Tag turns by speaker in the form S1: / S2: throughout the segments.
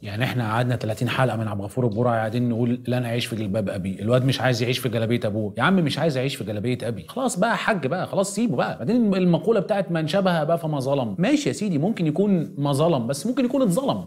S1: يعني احنا قعدنا 30 حلقه من عبد الغفور البرعي قاعدين نقول لا انا اعيش في جلباب ابي الواد مش عايز يعيش في جلابيه ابوه يا عم مش عايز يعيش في جلابيه ابي خلاص بقى حاج بقى خلاص سيبه بقى بعدين المقوله بتاعت من شبه اباه فما ظلم ماشي يا سيدي ممكن يكون ما ظلم بس ممكن يكون اتظلم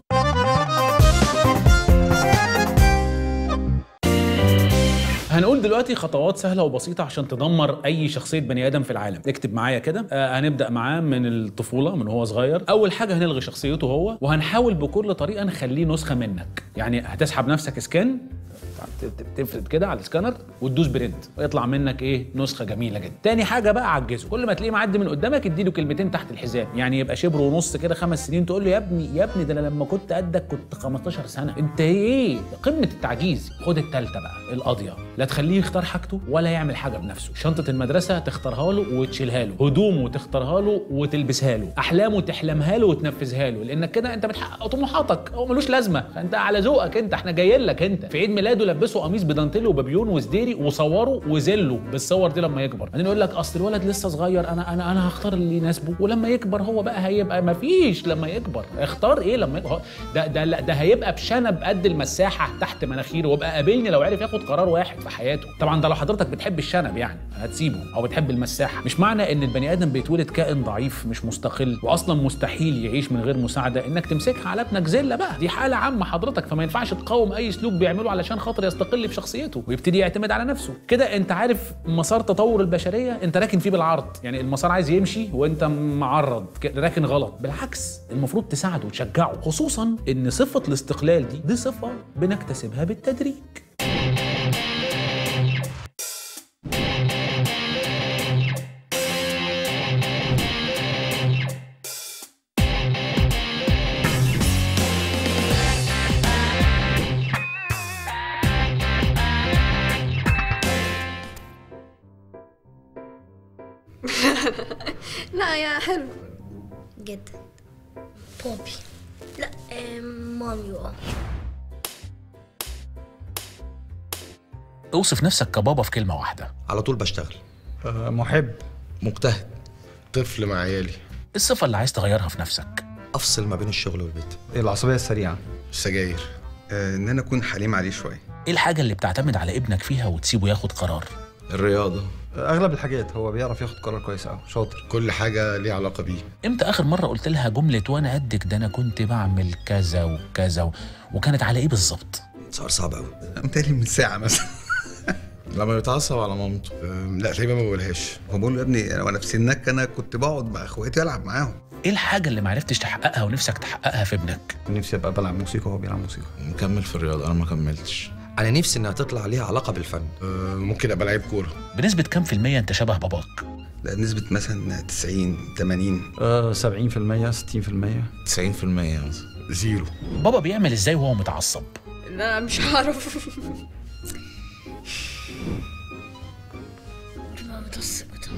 S1: هنقول دلوقتي خطوات سهله وبسيطه عشان تدمر اي شخصيه بني ادم في العالم اكتب معايا كده آه هنبدا معاه من الطفوله من هو صغير اول حاجه هنلغي شخصيته هو وهنحاول بكل طريقه نخليه نسخه منك يعني هتسحب نفسك اسكان تفرد كده على السكانر وتدوس برنت ويطلع منك ايه نسخه جميله جدا تاني حاجه بقى عجزه كل ما تلاقيه معدي من قدامك اديله كلمتين تحت الحزام يعني يبقى شبر ونص كده خمس سنين تقول له يا ابني يا ابني ده انا لما كنت قدك كنت 15 سنه انت ايه قمه التعجيز خد التالتة بقى القاضيه لا تخليه يختار حاجته ولا يعمل حاجه بنفسه شنطه المدرسه تختارها له وتشيلها له هدومه تختارها له وتلبسها له احلامه تحلمها له وتنفذها له لانك كده انت بتحقق طموحاتك هو ملوش لازمه انت على ذوقك انت احنا جايين لك انت في عيد ميلاده لبسه قميص بدانتيل وبابيون وسديري وصوره وزله بالصور دي لما يكبر بعدين يقول لك اصل الولد لسه صغير انا انا انا هختار اللي يناسبه ولما يكبر هو بقى هيبقى مفيش لما يكبر اختار ايه لما يكبر ده ده لا ده هيبقى بشنب قد المساحه تحت مناخيره ويبقى قابلني لو عرف ياخد قرار واحد في حياته طبعا ده لو حضرتك بتحب الشنب يعني هتسيبه او بتحب المساحه مش معنى ان البني ادم بيتولد كائن ضعيف مش مستقل واصلا مستحيل يعيش من غير مساعده انك تمسكها على ابنك زله بقى دي حاله عامه حضرتك فما ينفعش تقاوم اي سلوك بيعمله علشان خاطر يستقل بشخصيته ويبتدي يعتمد على نفسه كده انت عارف مسار تطور البشريه انت راكن فيه بالعرض يعني المسار عايز يمشي وانت معرض راكن غلط بالعكس المفروض تساعده وتشجعه خصوصا ان صفه الاستقلال دي دي صفه بنكتسبها بالتدريج
S2: لا يا حلو
S3: جدا بوبي لا آه، مامي اه
S1: اوصف نفسك كبابا في كلمه واحده
S4: على طول بشتغل
S5: آه، محب
S4: مجتهد
S6: طفل مع عيالي
S1: الصفه اللي عايز تغيرها في نفسك
S4: افصل ما بين الشغل والبيت
S5: العصبية السريعة
S6: السجاير
S7: آه، ان انا اكون حليم عليه شويه
S1: ايه الحاجه اللي بتعتمد على ابنك فيها وتسيبه ياخد قرار
S6: الرياضة
S5: آه، أغلب الحاجات هو بيعرف ياخد قرار كويس أوي شاطر
S6: كل حاجة ليها علاقة بيه
S1: امتى اخر مره قلت لها جمله وانا قدك ده انا كنت بعمل كذا وكذا و... وكانت على ايه بالظبط
S4: صار صعب قوي
S7: متهيألي من ساعه مثلا
S6: لما بيتعصب على مامته أم، لا تقريبا ما بقولهاش
S7: هو بقول له يا ابني أنا وانا في سنك انا كنت بقعد مع اخواتي العب معاهم
S1: ايه الحاجه اللي معرفتش تحققها ونفسك تحققها في ابنك
S5: نفسي أبقى بلعب موسيقى وهو بيلعب موسيقى
S6: مكمل في الرياضة أنا ما كملتش
S4: انا نفسي انها تطلع ليها علاقه بالفن
S6: أم، ممكن أبقى لعيب كورة
S1: بنسبه كام في الميه انت شبه باباك
S7: لا نسبه مثلا 90 80
S5: آه 70% 60%
S6: 90% مثلا زيرو
S1: بابا بيعمل ازاي وهو متعصب
S2: لا مش هعرف
S3: ما بتصبت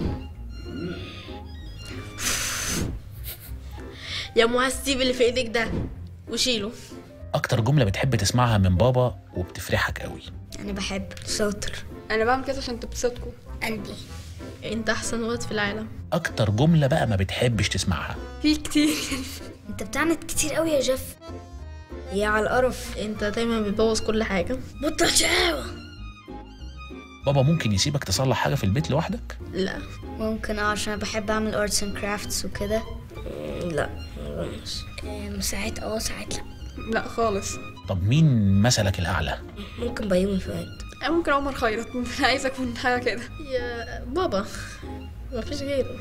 S2: يا معز سيب اللي في ايدك ده وشيله
S1: اكتر جمله بتحب تسمعها من بابا وبتفرحك قوي
S3: انا بحب شاطر
S2: انا بعمل كده عشان تبسطكم
S3: قلبي
S2: انت احسن ولد في العالم
S1: اكتر جمله بقى ما بتحبش تسمعها
S2: في كتير
S3: انت بتعند كتير قوي يا جيف يا على القرف
S2: انت دايما بتبوظ كل حاجه
S3: بطل شقاوة
S1: بابا ممكن يسيبك تصلح حاجه في البيت لوحدك
S2: لا
S3: ممكن اه عشان بحب اعمل ارتس اند كرافتس وكده لا ما ساعات اه ساعات لا
S2: لا خالص
S1: طب مين مثلك الاعلى
S3: ممكن بيومي فؤاد
S2: أنا ممكن عمر خيرت عايزه اكون حاجه كده يا بابا مفيش غيره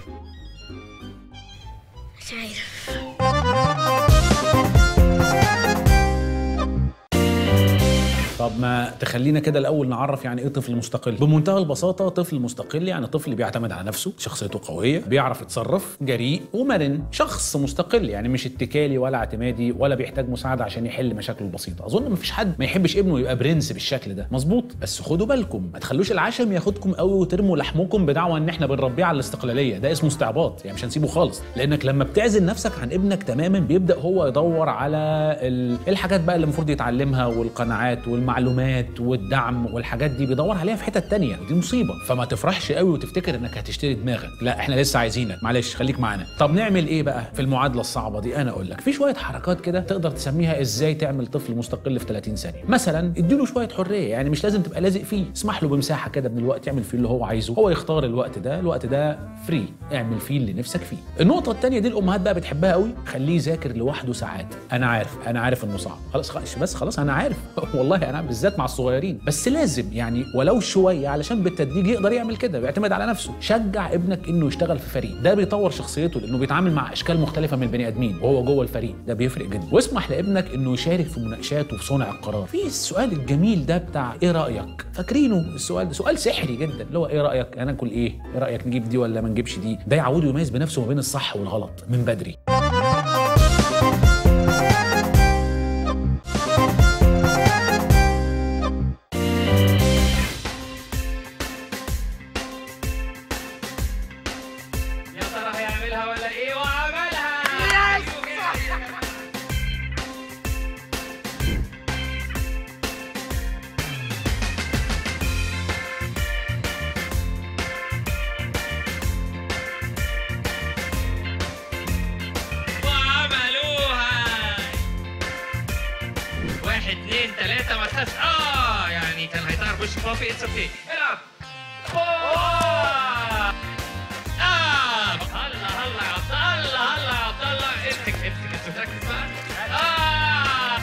S3: مش عارف
S1: طب ما تخلينا كده الاول نعرف يعني ايه طفل مستقل بمنتهى البساطه طفل مستقل يعني طفل بيعتمد على نفسه شخصيته قويه بيعرف يتصرف جريء ومرن شخص مستقل يعني مش اتكالي ولا اعتمادي ولا بيحتاج مساعده عشان يحل مشاكله البسيطه اظن مفيش حد ما يحبش ابنه يبقى برنس بالشكل ده مظبوط بس خدوا بالكم ما تخلوش العشم ياخدكم قوي وترموا لحمكم بدعوى ان احنا بنربيه على الاستقلاليه ده اسمه استعباط يعني مش هنسيبه خالص لانك لما بتعزل نفسك عن ابنك تماما بيبدا هو يدور على ال- الحاجات بقى اللي المفروض يتعلمها والقناعات والم والمعلومات والدعم والحاجات دي بيدور عليها في حتت تانية دي مصيبه فما تفرحش قوي وتفتكر انك هتشتري دماغك لا احنا لسه عايزينك معلش خليك معانا طب نعمل ايه بقى في المعادله الصعبه دي انا اقول لك في شويه حركات كده تقدر تسميها ازاي تعمل طفل مستقل في 30 ثانيه مثلا اديله شويه حريه يعني مش لازم تبقى لازق فيه اسمح له بمساحه كده من الوقت يعمل فيه اللي هو عايزه هو يختار الوقت ده الوقت ده فري اعمل فيه اللي نفسك فيه النقطه الثانيه دي الامهات بقى بتحبها قوي خليه يذاكر لوحده ساعات انا عارف انا عارف انه صعب خلاص خلاص بس خلاص انا عارف والله انا بالذات مع الصغيرين بس لازم يعني ولو شويه علشان بالتدريج يقدر يعمل كده بيعتمد على نفسه شجع ابنك انه يشتغل في فريق ده بيطور شخصيته لانه بيتعامل مع اشكال مختلفه من البني ادمين وهو جوه الفريق ده بيفرق جدا واسمح لابنك انه يشارك في مناقشات وفي صنع القرار في السؤال الجميل ده بتاع ايه رايك فاكرينه السؤال ده سؤال سحري جدا اللي هو ايه رايك انا اكل ايه ايه رايك نجيب دي ولا ما نجيبش دي ده يعوده يميز بنفسه ما بين الصح والغلط من بدري
S8: يا ترى هيعملها ولا ايه وعملها وعملوها واحد اثنين ثلاثة ما تخافش اه يعني كان هيطير بوش بابي اتس اوكي العب أوه. اه هلا هلا يا عبد الله هلا يا عبد الله افتك افتك انت مركز بقى اه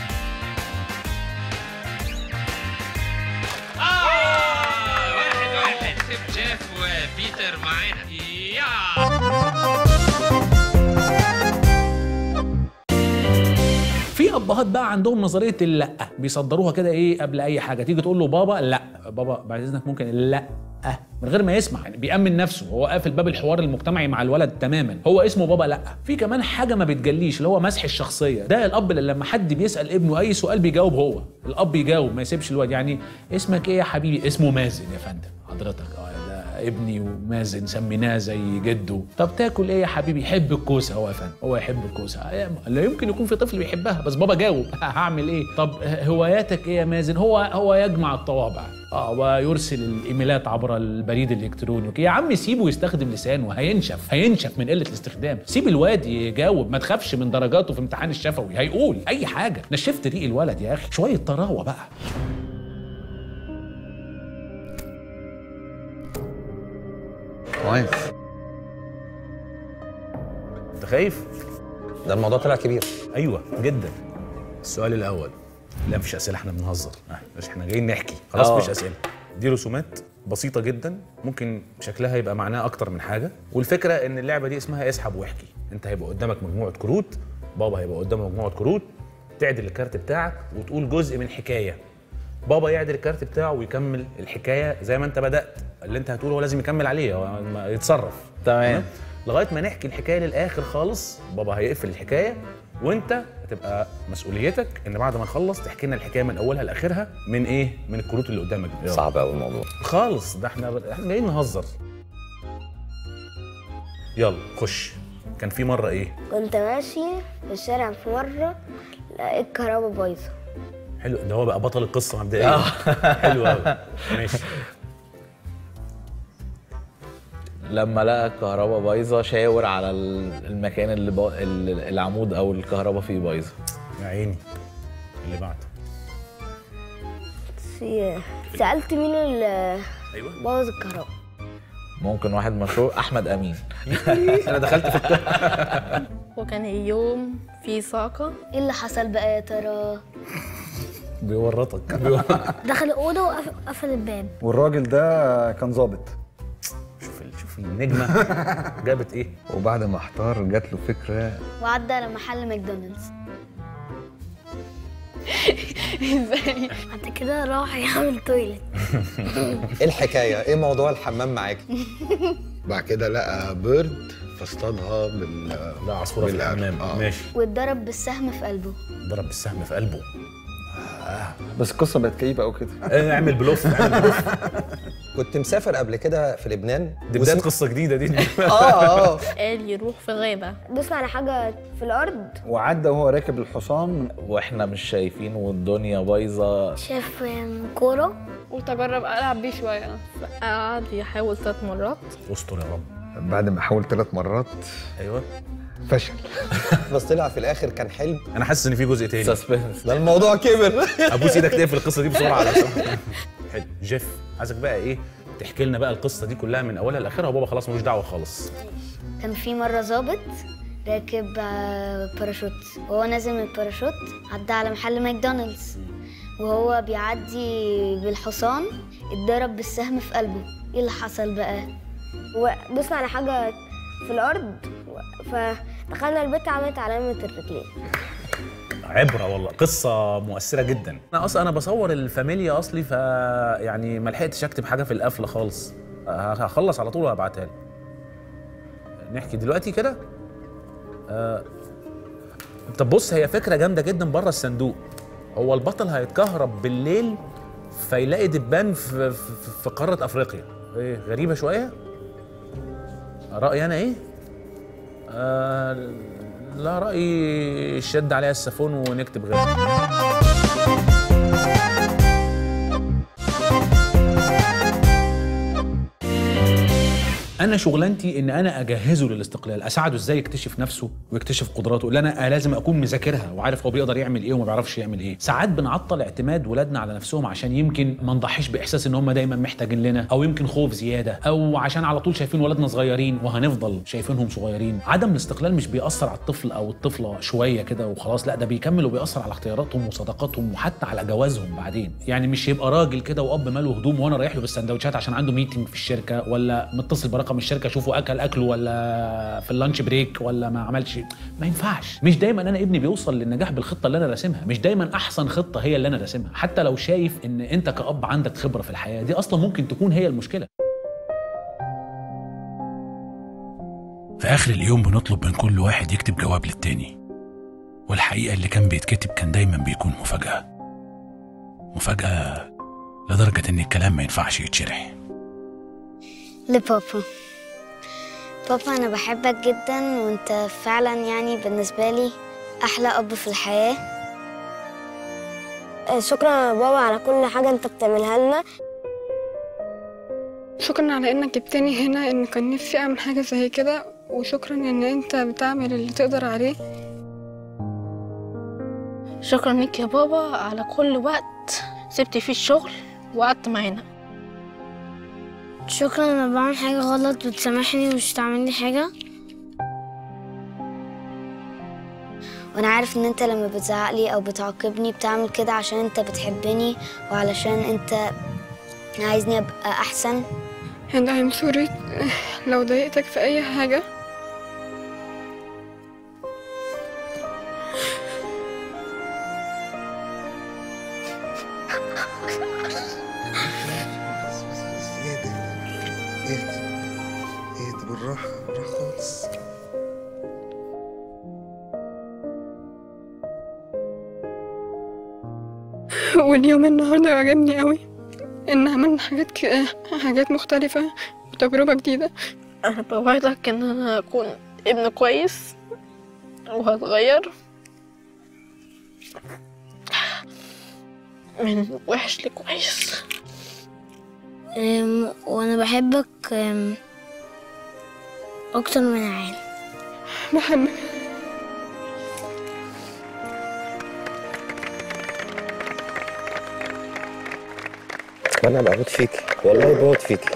S8: اه واحد واحد سيب جيف وبيتر معانا يا
S1: في ابهات بقى عندهم نظريه اللا بيصدروها كده ايه قبل اي حاجه تيجي تقول له بابا لا بابا بعد اذنك ممكن لا من غير ما يسمع يعني بيأمن نفسه هو قافل باب الحوار المجتمعي مع الولد تماما هو اسمه بابا لا في كمان حاجه ما بتجليش اللي هو مسح الشخصيه ده الاب اللي لما حد بيسال ابنه اي سؤال بيجاوب هو الاب يجاوب ما يسيبش الولد يعني اسمك ايه يا حبيبي اسمه مازن يا فندم حضرتك اه ده ابني ومازن سميناه زي جده طب تاكل ايه يا حبيبي يحب الكوسه هو يا فندم هو يحب الكوسه لا يمكن يكون في طفل بيحبها بس بابا جاوب هعمل ايه طب هواياتك ايه يا مازن هو هو يجمع الطوابع اه ويرسل الايميلات عبر البريد الالكتروني يا عم سيبه يستخدم لسانه هينشف هينشف من قله الاستخدام سيب الواد يجاوب ما تخافش من درجاته في امتحان الشفوي هيقول اي حاجه نشفت ريق الولد يا اخي شويه طراوه بقى
S5: كويس
S1: انت خايف
S4: ده الموضوع طلع كبير
S1: ايوه جدا السؤال الاول لا مفيش اسئله احنا بنهزر آه، مش احنا جايين نحكي خلاص
S4: آه.
S1: مفيش اسئله دي رسومات بسيطه جدا ممكن شكلها يبقى معناها اكتر من حاجه والفكره ان اللعبه دي اسمها اسحب واحكي انت هيبقى قدامك مجموعه كروت بابا هيبقى قدامه مجموعه كروت تعدل الكارت بتاعك وتقول جزء من حكايه بابا يعدل الكارت بتاعه ويكمل الحكايه زي ما انت بدات اللي انت هتقوله هو لازم يكمل عليه هو ما يتصرف
S9: تمام.
S1: لغايه ما نحكي الحكايه للاخر خالص بابا هيقفل الحكايه وانت هتبقى مسؤوليتك ان بعد ما نخلص تحكي لنا الحكايه من اولها لاخرها من ايه من الكروت اللي قدامك دي
S4: صعب قوي الموضوع
S1: خالص ده احنا احنا جايين نهزر يلا خش كان في مره ايه
S3: كنت ماشي في الشارع في مرة لقيت كهربا بايظة
S1: حلو ده هو بقى بطل القصه مبدئيا حلو قوي ماشي
S9: لما لقى الكهرباء بايظه شاور على ال- المكان اللي با... ال- العمود او الكهرباء فيه بايظه
S1: يا عيني اللي بعده
S3: في- سألت مين اللي
S1: ايوه
S3: بوظ الكهرباء
S9: ممكن واحد مشهور احمد امين
S1: انا دخلت في
S2: وكان يوم في صاعقة
S3: ايه اللي حصل بقى يا ترى
S1: بيورطك
S3: دخل الأوضة وقفل الباب
S5: والراجل ده كان ظابط
S1: شوف ال- شوف النجمه جابت ايه
S5: وبعد ما احتار جات له فكره
S3: وعدى على محل ماكدونالدز
S2: ازاي
S3: بعد كده راح يعمل تويلت
S4: ايه الحكايه ايه موضوع الحمام معاك
S7: بعد كده لقى بيرد فاصطادها بال
S1: لا عصفوره في
S7: بالقلب.
S1: الحمام
S7: آه.
S1: ماشي
S3: واتضرب بالسهم في قلبه
S1: ضرب بالسهم في قلبه
S5: بس القصه بقت كئيبه قوي كده
S1: آه، اعمل بلوف اعمل بلوف
S4: كنت مسافر قبل كده في لبنان
S1: دي بدايه
S4: وسم-
S1: قصه جديده دي
S4: اه اه
S2: قال يروح في غابة
S3: دوس على حاجة في الأرض
S5: وعدى وهو راكب الحصان
S9: واحنا مش شايفين والدنيا بايظه
S3: شاف كورة
S2: قلت أجرب ألعب بيه شوية قعد يحاول ثلاث مرات
S1: استر يا رب
S5: بعد ما حاول ثلاث مرات
S1: ايوه
S5: فشل
S4: بس طلع في الاخر كان حلم
S1: انا حاسس ان في جزء تاني
S9: سسبنس
S4: ده الموضوع كبر
S1: ابوس ايدك تقفل القصه دي بسرعه على سمح. حلو جيف عايزك بقى ايه تحكي لنا بقى القصه دي كلها من اولها لاخرها وبابا خلاص ملوش دعوه خالص
S3: كان في مرة ظابط راكب آه، باراشوت وهو نازل من الباراشوت عدى على محل ماكدونالدز وهو بيعدي بالحصان اتضرب بالسهم في قلبه ايه اللي حصل بقى ودوسنا على حاجة في الأرض فدخلنا البيت عملت علامة الرجلين
S1: عبره والله قصه مؤثره جدا انا اصلا انا بصور الفاميليا اصلي ف يعني ما لحقتش اكتب حاجه في القفله خالص هخلص على طول وهبعتها لي نحكي دلوقتي كده آه... طب بص هي فكره جامده جدا بره الصندوق هو البطل هيتكهرب بالليل فيلاقي دبان في, في, في قاره افريقيا ايه غريبه شويه رايي انا ايه آه لا رايي شد عليها السفون ونكتب غيره انا شغلانتي ان انا اجهزه للاستقلال اساعده ازاي يكتشف نفسه ويكتشف قدراته اللي انا لازم اكون مذاكرها وعارف هو بيقدر يعمل ايه وما بيعرفش يعمل ايه ساعات بنعطل اعتماد ولادنا على نفسهم عشان يمكن ما نضحيش باحساس ان هم دايما محتاجين لنا او يمكن خوف زياده او عشان على طول شايفين ولادنا صغيرين وهنفضل شايفينهم صغيرين عدم الاستقلال مش بيأثر على الطفل او الطفله شويه كده وخلاص لا ده بيكمل وبيأثر على اختياراتهم وصداقاتهم وحتى على جوازهم بعدين يعني مش يبقى راجل كده واب ماله هدوم وانا رايح له بالسندوتشات عشان عنده ميتنج في الشركه ولا متصل برقم الشركه اشوفه اكل اكله ولا في اللانش بريك ولا ما عملش ما ينفعش مش دايما انا ابني بيوصل للنجاح بالخطه اللي انا راسمها مش دايما احسن خطه هي اللي انا راسمها حتى لو شايف ان انت كاب عندك خبره في الحياه دي اصلا ممكن تكون هي المشكله
S10: في آخر اليوم بنطلب من كل واحد يكتب جواب للتاني والحقيقة اللي كان بيتكتب كان دايما بيكون مفاجأة مفاجأة لدرجة إن الكلام ما ينفعش يتشرح
S3: لبابا بابا أنا بحبك جدا وأنت فعلا يعني بالنسبة لي أحلى أب في الحياة شكرا يا بابا على كل حاجة أنت بتعملها لنا
S2: شكرا على انك جبتني هنا ان كان نفسي اعمل حاجة زي كده وشكرا ان انت بتعمل اللي تقدر عليه شكرا لك يا بابا على كل وقت سبت فيه الشغل وقعدت معانا
S3: شكرا لما بعمل حاجة غلط بتسامحني ومش تعمل لي حاجة وانا عارف ان انت لما بتزعقلي او بتعاقبني بتعمل كده عشان انت بتحبني وعلشان انت عايزني ابقى احسن
S2: and I'm sorry لو ضايقتك في اي حاجة
S7: اهدى اهدى اهدى بالراحة بالراحة خالص
S2: واليوم النهارده عجبني قوي ان عملنا حاجات ك... حاجات مختلفة وتجربة جديدة انا بوعدك ان انا اكون ابن كويس وهتغير من وحش لكويس
S3: أم، وانا بحبك أم، اكتر من عين
S2: بحبك
S4: وانا بموت فيكي والله بموت فيكي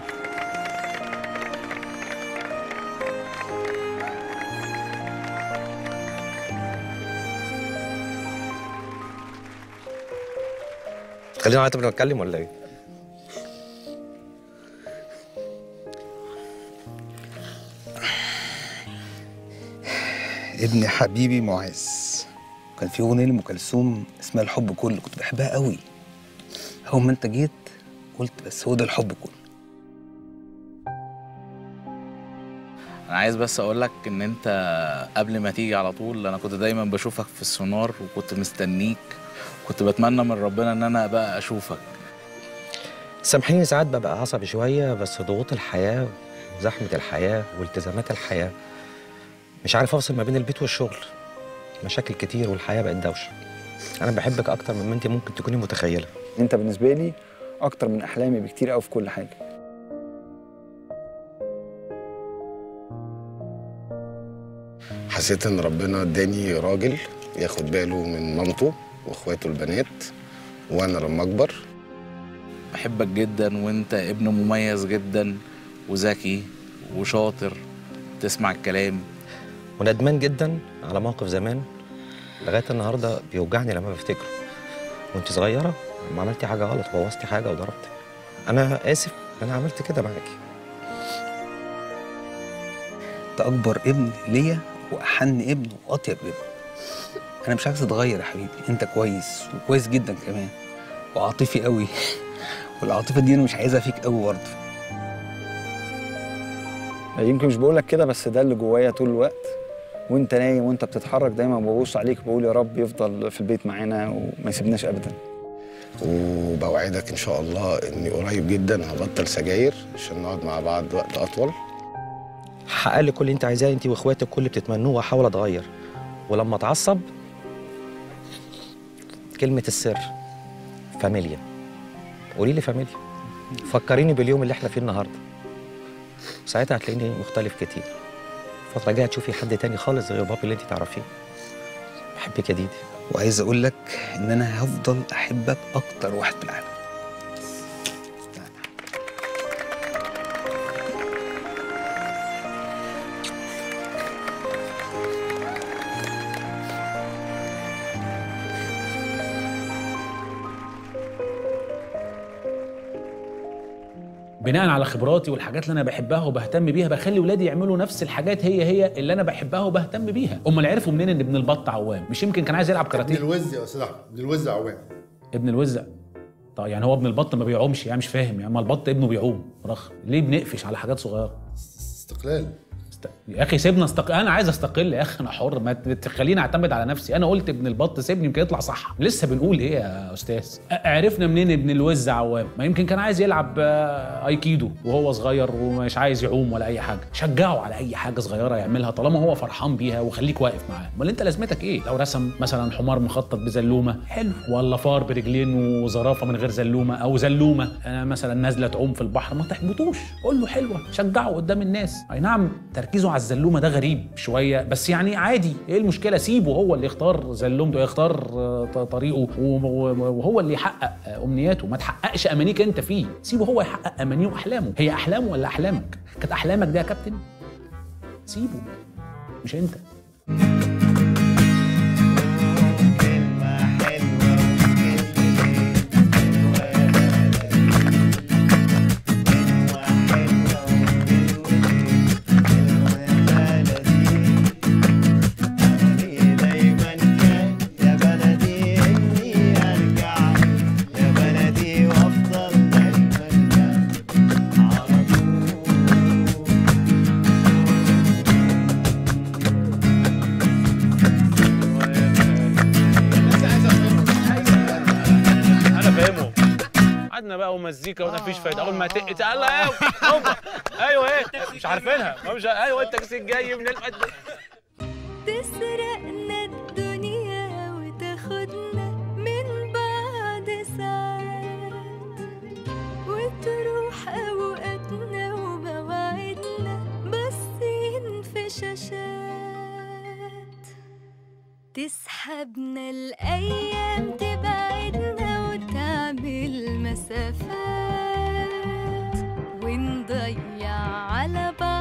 S4: خلينا نعيط قبل ما نتكلم ولا ايه؟
S7: ابن حبيبي معاذ كان في اغنيه لام كلثوم اسمها الحب كله كنت بحبها قوي اول ما انت جيت قلت بس هو ده الحب كله
S9: انا عايز بس اقول لك ان انت قبل ما تيجي على طول انا كنت دايما بشوفك في السونار وكنت مستنيك كنت بتمنى من ربنا ان انا بقى اشوفك
S11: سامحيني ساعات ببقى عصبي شوية بس ضغوط الحياة وزحمة الحياة والتزامات الحياة مش عارف أفصل ما بين البيت والشغل مشاكل كتير والحياة بقت دوشة أنا بحبك أكتر مما أنت ممكن تكوني متخيلة
S5: انت بالنسبه لي اكتر من احلامي بكتير قوي في كل حاجه
S6: حسيت ان ربنا اداني راجل ياخد باله من مامته واخواته البنات وانا لما اكبر
S9: بحبك جدا وانت ابن مميز جدا وذكي وشاطر تسمع الكلام
S11: وندمان جدا على موقف زمان لغاية النهاردة بيوجعني لما بفتكره وأنت صغيرة لما عملتي حاجة غلط بوظتي حاجة وضربتي أنا آسف إن أنا عملت كده معاكي
S7: انت اكبر ابن ليا واحن ابن واطيب ابن انا مش عايز اتغير يا حبيبي انت كويس وكويس جدا كمان وعاطفي قوي والعاطفه دي انا مش عايزها فيك قوي برضه
S5: يمكن مش بقول لك كده بس ده اللي جوايا طول الوقت وانت نايم وانت بتتحرك دايما ببص عليك بقول يا رب يفضل في البيت معانا وما يسيبناش ابدا
S6: وبوعدك ان شاء الله اني قريب جدا هبطل سجاير عشان نقعد مع بعض وقت اطول
S11: هحقق لك كل اللي أنت عايزاه أنت وإخواتك كل اللي بتتمنوه وأحاول أتغير ولما أتعصب كلمة السر فاميليا قولي لي فاميليا فكريني باليوم اللي احنا فيه النهارده ساعتها هتلاقيني مختلف كتير الفترة الجاية هتشوفي حد تاني خالص غير بابي اللي انت تعرفيه بحبك يا ديدي
S7: وعايز اقول لك ان انا هفضل احبك اكتر واحد في العالم
S1: بناء على خبراتي والحاجات اللي انا بحبها وبهتم بيها بخلي ولادي يعملوا نفس الحاجات هي هي اللي انا بحبها وبهتم بيها امال عرفوا منين ان ابن البط عوام مش يمكن كان عايز يلعب
S12: ابن
S1: كاراتيه
S12: الوز يا استاذ احمد ابن الوز عوام
S1: ابن الوزع طيب يعني هو ابن البط ما بيعومش يعني مش فاهم يعني ما البط ابنه بيعوم رخ ليه بنقفش على حاجات صغيره
S12: استقلال
S1: است... يا اخي سيبنا استق... انا عايز استقل يا اخي انا حر ما ت- تخليني اعتمد على نفسي انا قلت ابن البط سيبني يمكن يطلع صح لسه بنقول ايه يا استاذ أ- عرفنا منين ابن الوز عوام ما يمكن كان عايز يلعب آه، ايكيدو وهو صغير ومش عايز يعوم ولا اي حاجه شجعه على اي حاجه صغيره يعملها طالما هو فرحان بيها وخليك واقف معاه امال انت لازمتك ايه لو رسم مثلا حمار مخطط بزلومه حلو ولا فار برجلين وزرافه من غير زلومه او زلومه انا مثلا نازله تعوم في البحر ما تحبطوش قول له حلوه شجعه قدام الناس اي نعم تركيزه على الزلومه ده غريب شويه بس يعني عادي ايه المشكله سيبه هو اللي يختار زلومته يختار آه، ط- طريقه و- و- وهو اللي يحقق آه، امنياته ما تحققش امانيك انت فيه سيبه هو يحقق امانيه واحلامه هي احلامه ولا احلامك كانت احلامك ده يا كابتن سيبه مش انت انا فاهمه قعدنا بقى ومزيكا ومفيش فايده اول ما تق تعالى ايوه هوبا ايوه ايه مش عارفينها ما مش ايوه التاكسي الجاي من الحد
S13: تسرقنا الدنيا وتاخدنا من بعد ساعات وتروح أوقاتنا ومواعيدنا باصين في شاشات تسحبنا الأيام تبعدنا وتعمل مسافات ونضيع على بعض